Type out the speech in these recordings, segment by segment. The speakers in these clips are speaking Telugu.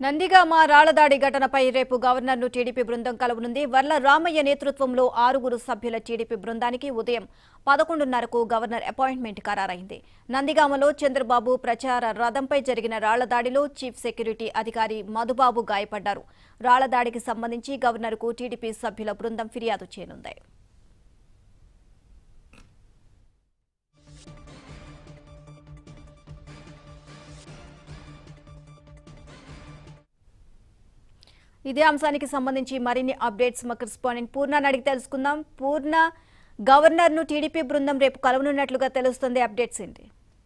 నందిగామ రాళ్లదాడి ఘటనపై రేపు గవర్నర్ను టీడీపీ బృందం కలవనుంది వర్ల రామయ్య నేతృత్వంలో ఆరుగురు సభ్యుల టీడీపీ బృందానికి ఉదయం పదకొండున్నరకు గవర్నర్ అపాయింట్మెంట్ ఖరారైంది నందిగామలో చంద్రబాబు ప్రచార రథంపై జరిగిన రాళ్లదాడిలో చీఫ్ సెక్యూరిటీ అధికారి మధుబాబు గాయపడ్డారు రాళ్లదాడికి సంబంధించి గవర్నర్కు టీడీపీ సభ్యుల బృందం ఫిర్యాదు చేయనుంది ఇదే అంశానికి సంబంధించి మరిన్ని అప్డేట్స్ మా కరెస్పాండెంట్ పూర్ణని అడిగి తెలుసుకుందాం పూర్ణ గవర్నర్ను టీడీపీ బృందం రేపు కలవనున్నట్లుగా తెలుస్తుంది అప్డేట్స్ ఏంటి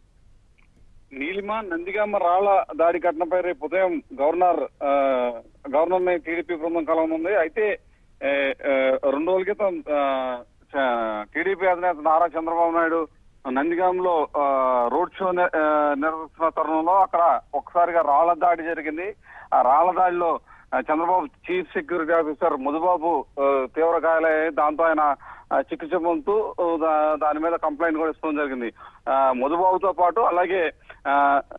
నీలిమ నందిగామ రాళ్ల దాడి ఘటనపై రేపు ఉదయం గవర్నర్ ఆ, గవర్నర్ ని టీడీపీ బృందం కలవనుంది అయితే ఏ, ఏ, రెండు రోజుల క్రితం ఆ, చ- టీడీపీ అధినేత నారా చంద్రబాబు నాయుడు నందిగాంలో ఆ, రోడ్ షో ని- ఆ, నిర్వహిస్తున్న తరుణంలో అక్కడ ఒక్కసారిగా రాళ్ల దాడి జరిగింది ఆ రాళ్ల దాడిలో ఆ, Chandrababu chief security officer Madhubabu ఆ, తీవ్ర గాయాలయ్యాయి దాంతో ఆయన ఆ, చికిత్స పొందుతూ ఆ, దా- దాని మీద కంప్లైంట్ కూడా ఇష్టం జరిగింది ఆ, మధుబాబుతో పాటు అలాగే ఆ,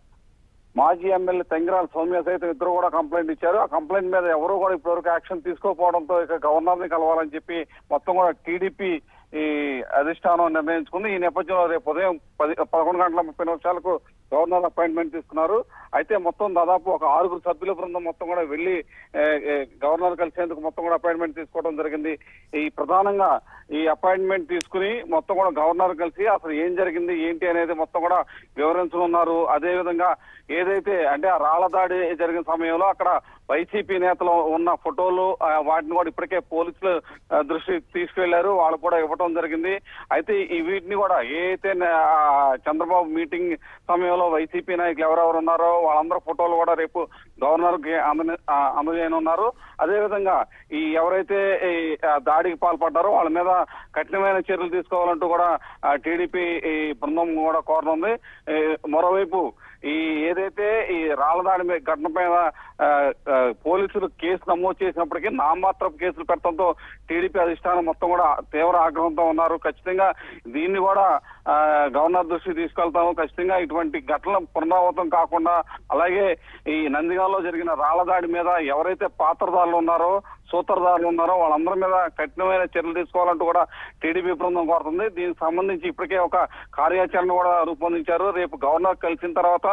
మాజీ ఎమ్మెల్యే తెంగరాల సౌమ్య సైతం ఇద్దరు కూడా కంప్లైంట్ ఇచ్చారు ఆ కంప్లైంట్ మీద ఎవరు కూడా ఇప్పటివరకు యాక్షన్ తీసుకోకపోవడంతో ఇక గవర్నర్ ని కలవాలని చెప్పి మొత్తం కూడా టీడీపీ ఈ అధిష్టానం నిర్ణయించుకుంది ఈ నేపథ్యంలో రేపు ఉదయం పది పదకొండు గంటల ముప్పై నిమిషాలకు గవర్నర్ అపాయింట్మెంట్ తీసుకున్నారు అయితే మొత్తం దాదాపు ఒక ఆరుగురు సభ్యుల బృందం మొత్తం కూడా వెళ్లి ఏ, ఏ, గవర్నర్ కలిసేందుకు మొత్తం కూడా అపాయింట్మెంట్ తీసుకోవడం జరిగింది ఈ ప్రధానంగా ఈ అపాయింట్మెంట్ తీసుకుని మొత్తం కూడా గవర్నర్ కలిసి అసలు ఏం జరిగింది ఏంటి అనేది మొత్తం కూడా వివరించనున్నారు అదే విధంగా ఏదైతే అంటే ఆ రాళ్ల దాడి జరిగిన సమయంలో అక్కడ వైసీపీ నేతలు ఉన్న ఫోటోలు ఆ, వాటిని కూడా ఇప్పటికే పోలీసులు ఆ, దృష్టికి తీసుకెళ్లారు వాళ్ళు కూడా ఇవ్వటం జరిగింది అయితే ఈ వీటిని కూడా ఏ అయితే న- ఆ, చంద్రబాబు మీటింగ్ సమయంలో వైసీపీ నాయకులు ఎవరెవరు ఉన్నారో వాళ్ళందరూ ఫోటోలు కూడా రేపు గవర్నర్ కి అంద అందజేయనున్నారు అదే విధంగా ఈ ఎవరైతే ఈ ఆ, దాడికి పాల్పడ్డారో వాళ్ళ మీద కఠినమైన చర్యలు తీసుకోవాలంటూ కూడా టీడీపీ ఈ బృందం కూడా కోరనుంది ఈ మరోవైపు ఈ ఏదైతే ఈ రాళ్లదాడి మీద ఘటన పైన ఆ, ఆ, పోలీసులు కేసు నమోదు చేసినప్పటికీ నామాత్రపు కేసులు పెట్టడంతో టీడీపీ అధిష్టానం మొత్తం కూడా తీవ్ర ఆగ్రహంతో ఉన్నారు ఖచ్చితంగా దీన్ని కూడా ఆ, గవర్నర్ దృష్టికి తీసుకెళ్తాము ఖచ్చితంగా ఇటువంటి ఘటనలు పునరావృతం కాకుండా అలాగే ఈ నందిగాంలో జరిగిన రాళ్లదాడి మీద ఎవరైతే పాత్రదారులు ఉన్నారో సూత్రధారులు ఉన్నారో వాళ్ళందరి మీద కఠినమైన చర్యలు తీసుకోవాలంటూ కూడా టీడీపీ బృందం కోరుతుంది దీనికి సంబంధించి ఇప్పటికే ఒక కార్యాచరణ కూడా రూపొందించారు రేపు గవర్నర్ కలిసిన తర్వాత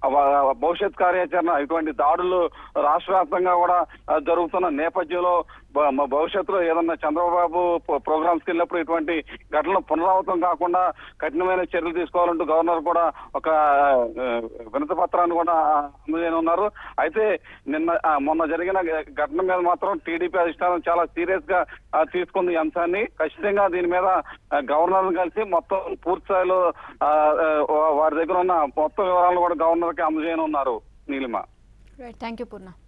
వ- భవిష్యత్ కార్యాచరణ ఇటువంటి దాడులు రాష్ట్ర వ్యాప్తంగా కూడా ఆ, జరుగుతున్న నేపథ్యంలో బ- మ- భవిష్యత్తులో ఏదన్నా చంద్రబాబు ప్రోగ్రామ్స్కి వెళ్ళినప్పుడు ఇటువంటి ఘటనలు పునరావృతం కాకుండా కఠినమైన చర్యలు తీసుకోవాలంటూ గవర్నర్ కూడా ఒక ఆ, వినతి పత్రాన్ని కూడా అందజేయనున్నారు అయితే నిన్న ఆ, మొన్న జరిగిన ఘటన మీద మాత్రం టీడీపీ అధిష్టానం చాలా సీరియస్ గా ఆ, తీసుకుంది ఈ అంశాన్ని ఖచ్చితంగా దీని మీద గవర్నర్ కలిసి మొత్తం పూర్తి స్థాయిలో ఆ, ఆ, వారి దగ్గర ఉన్న మొత్తం వివరాలను కూడా గవర్నర్ కి అందజేయనున్నారు నీలిమ థ్యాంక్ యూ పూర్ణ